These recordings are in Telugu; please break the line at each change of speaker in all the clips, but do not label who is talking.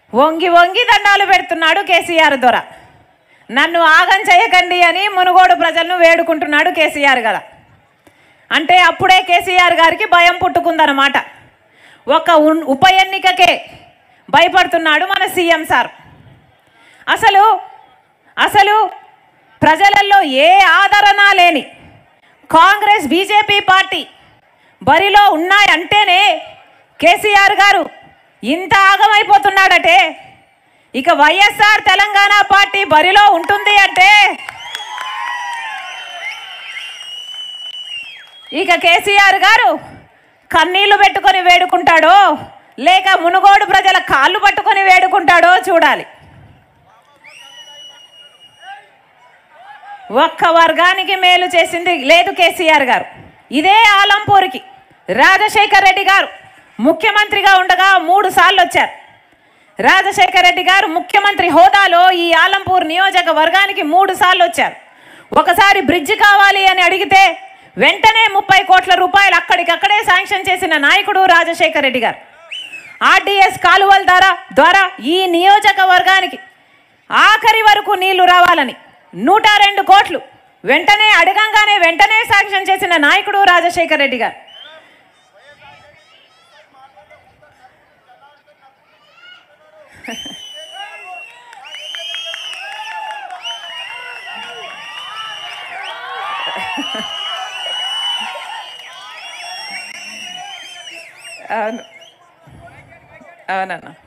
వంగి వంగి దండాలు పెడుతున్నాడు కేసీఆర్ దొర నన్ను ఆగం చేయకండి అని మునుగోడు ప్రజలను వేడుకుంటున్నాడు కేసీఆర్ కదా అంటే అప్పుడే కేసీఆర్ గారికి భయం పుట్టుకుందన్నమాట ఒక ఉన్- ఉప ఎన్నికకే భయపడుతున్నాడు మన సీఎం సార్ అసలు అసలు ప్రజలలో ఏ ఆదరణ లేని కాంగ్రెస్ బీజేపీ పార్టీ బరిలో ఉన్నాయంటేనే కేసీఆర్ గారు ఇంత ఆగమైపోతున్నాడటే ఇక వైఎస్ఆర్ తెలంగాణ పార్టీ బరిలో ఉంటుంది అంటే ఇక కేసీఆర్ గారు కన్నీళ్లు పెట్టుకొని వేడుకుంటాడో లేక మునుగోడు ప్రజల కాళ్ళు పట్టుకొని వేడుకుంటాడో చూడాలి ఒక్క వర్గానికి మేలు చేసింది లేదు కేసీఆర్ గారు ఇదే ఆలంపూర్కి రాజశేఖర్ రెడ్డి గారు ముఖ్యమంత్రిగా ఉండగా మూడు సార్లు వచ్చారు రాజశేఖర్ రెడ్డి గారు ముఖ్యమంత్రి హోదాలో ఈ ఆలంపూర్ నియోజకవర్గానికి మూడు సార్లు వచ్చారు ఒకసారి బ్రిడ్జ్ కావాలి అని అడిగితే వెంటనే ముప్పై కోట్ల రూపాయలు అక్కడికక్కడే శాంక్షన్ చేసిన నాయకుడు రాజశేఖర్ రెడ్డి గారు ఆర్డీఎస్ కాలువల ద్వారా ద్వారా ఈ నియోజకవర్గానికి ఆఖరి వరకు నీళ్లు రావాలని నూట రెండు కోట్లు వెంటనే అడగంగానే వెంటనే శాంక్షన్ చేసిన నాయకుడు రాజశేఖర్ రెడ్డి గారు అవును అవునన్నా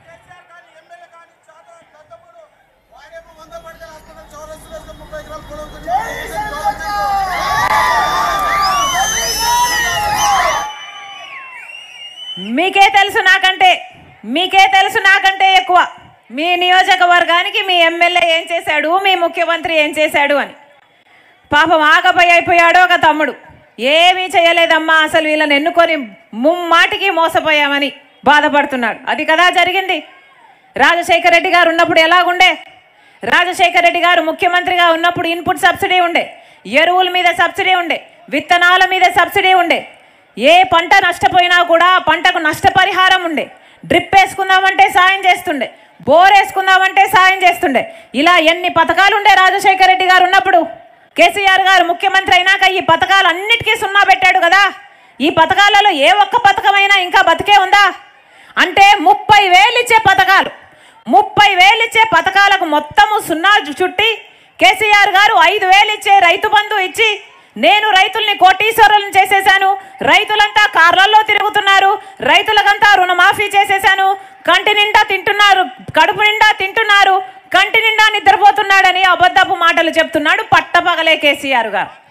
మీకే తెలుసు నాకంటే మీకే తెలుసు నాకంటే ఎక్కువ మీ నియోజకవర్గానికి మీ ఎమ్మెల్యే ఏం చేశాడు మీ ముఖ్యమంత్రి ఏం చేశాడు అని పాపం ఆగపై అయిపోయాడు ఒక తమ్ముడు ఏమీ చేయలేదమ్మా అసలు వీళ్ళని ఎన్నుకొని ముమ్మాటికి మోసపోయామని బాధపడుతున్నాడు అది కదా జరిగింది రాజశేఖర రెడ్డి గారు ఉన్నప్పుడు ఎలాగుండే రాజశేఖర రెడ్డి గారు ముఖ్యమంత్రిగా ఉన్నప్పుడు ఇన్పుట్ సబ్సిడీ ఉండే ఎరువుల మీద సబ్సిడీ ఉండే విత్తనాల మీద సబ్సిడీ ఉండే ఏ పంట నష్టపోయినా కూడా ఆ పంటకు నష్టపరిహారం ఉండే డ్రిప్ వేసుకుందామంటే సాయం చేస్తుండే బోర్ వేసుకుందామంటే సాయం చేస్తుండే ఇలా ఎన్ని పథకాలు ఉండే రాజశేఖర రెడ్డి గారు ఉన్నప్పుడు కేసీఆర్ గారు ముఖ్యమంత్రి అయినాక ఈ పథకాలు అన్నిటికీ సున్నా పెట్టాడు కదా ఈ పథకాలలో ఏ ఒక్క పథకమైనా ఇంకా బతికే ఉందా అంటే ముప్పై వేలు ఇచ్చే పథకాలు ముప్పై వేలు ఇచ్చే పథకాలకు మొత్తము సున్నా జు- చుట్టి కేసీఆర్ గారు ఐదు వేలు ఇచ్చే రైతు బంధు ఇచ్చి నేను రైతుల్ని కోటీశ్వరులను చేసేశాను రైతులంతా కార్లలో తిరుగుతున్నారు రైతులకంతా రుణమాఫీ చేసేశాను కంటి నిండా తింటున్నారు కడుపు నిండా తింటున్నారు కంటి నిండా నిద్రపోతున్నాడని అబద్ధపు మాటలు చెప్తున్నాడు పట్టపగలే కేసీఆర్ గారు